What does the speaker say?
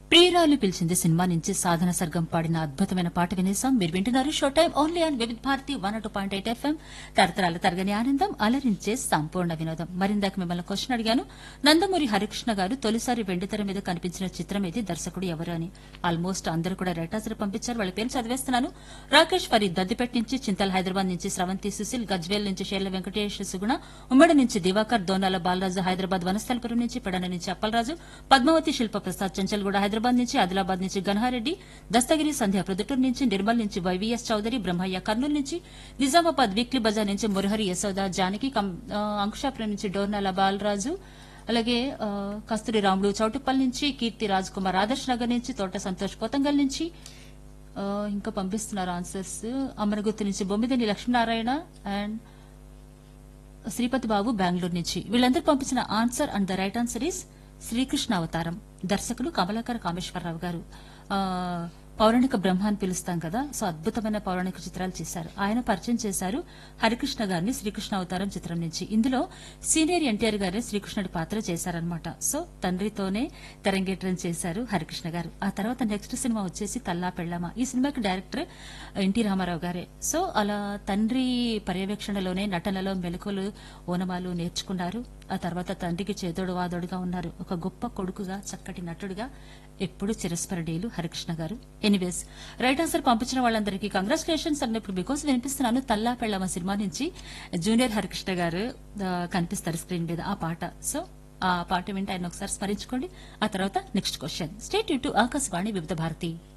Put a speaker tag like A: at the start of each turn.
A: ప్రియురాలు పిలిచింది సినిమా నుంచి సాధన సర్గం పాడిన అద్భుతమైన పాట వినేసాం మీరు వింటున్నారు show time only on Vividh Bharati one two point eight FM తరతరాల తరగని ఆనందం అలరించే సంపూర్ణ వినోదం మరిందాక మిమ్మల్ని క్వశ్చన్ అడిగాను నందమూరి హరికృష్ణ గారు తొలిసారి వెండితెర మీద కనిపించిన చిత్రం ఇది దర్శకుడు ఎవరు అని ఆల్మోస్ట్ అందరూ కూడా రైటాసరి పంపించారు వాళ్ళ పేరు చదివేస్తున్నాను రాకేష్ ఫరీద్ దద్దిపేట నుంచి చింతల్ హైదరాబాద్ నుంచి స్రవంతి సుశీల్ గజ్వేల్ నుంచి షేర్ల వెంకటేష్ సుగుణ ఉమ్మడి నుంచి దివాకర్ దోనాల బాలరాజు హైదరాబాద్ వనస్థలపురం నుంచి పెడన నుంచి అప్పలరాజు పద్మావతి శిల్ప ప్రసాద్ చంచల్గూడ హైదరాబాద్ నుంచి ఆదిలాబాద్ నుంచి గన్హారెడ్డి దస్తగిరి సంధ్య ప్రొద్దుటూరు నుంచి నిర్మల్ నుంచి వైవీఎస్ చౌదరి బ్రహ్మయ్య కర్నూలు నుంచి నిజామాబాద్ వీక్లీ బజార్ నుంచి మురహరి యశోద జానకి కం- ఆ, అంకుశాపురం నుంచి డోర్నాల బాలరాజు అలాగే ఆ, కస్తూరి రాముడు చౌటుప్పల్ నుంచి కీర్తి రాజ్ కుమార్ ఆదర్శ్ నగర్ నుంచి తోట సంతోష్ కోతంగల్ నుంచి ఆ, ఇంకా పంపిస్తున్నారు ఆన్సర్స్ అమరగుర్తు నుంచి బొమ్మిదని లక్ష్మీనారాయణ అండ్ శ్రీపతి బాబు బెంగళూరు నుంచి వీళ్ళందరూ పంపించిన answer and the right answer is Srikrishna Avataram దర్శకులు కమలాకర కామేశ్వరరావు గారు ఆ, పౌరాణిక బ్రహ్మ అని పిలుస్తాం కదా సో అద్భుతమైన పౌరాణిక చిత్రాలు చేశారు ఆయన పరిచయం చేశారు హరికృష్ణ గారిని శ్రీకృష్ణ అవతారం చిత్రం నుంచి ఇందులో సీనియర్ ఎన్టీఆర్ గారే శ్రీకృష్ణుడి పాత్ర చేశారనమాట సో తండ్రితోనే తెరంగేట్రం చేశారు హరికృష్ణ గారు ఆ తర్వాత నెక్స్ట్ సినిమా వచ్చేసి తల్లా పెళ్ళామా ఈ సినిమాకి డైరెక్టర్ ఎన్టీ రామారావు గారే సో అలా తండ్రి పర్యవేక్షణలోనే నటనలో మెలకులు ఓనమాలు నేర్చుకున్నారు ఆ తర్వాత తండ్రికి చేదోడు వాదోడుగా ఉన్నారు ఒక గొప్ప కొడుకుగా చక్కటి నటుడుగా ఎప్పుడు చిరస్మరణీయులు హరికృష్ణ గారు ఎనీవేస్ రైట్ ఆన్సర్ పంపించిన వాళ్ళందరికీ కంగ్రాచులేషన్స్ అన్నప్పుడు బికాస్ వినిపిస్తున్నాను తల్లా పెళ్ళమ్మ సినిమా నుంచి జూనియర్ హరికృష్ణ గారు ఆ, కనిపిస్తారు స్క్రీన్ మీద ఆ పాట సో ఆ పాట వింటే ఆయన ఒకసారి స్మరించుకోండి ఆ తర్వాత నెక్స్ట్ క్వశ్చన్ స్టేట్ యూ టు ఆకాశవాణి వివిధ భారతి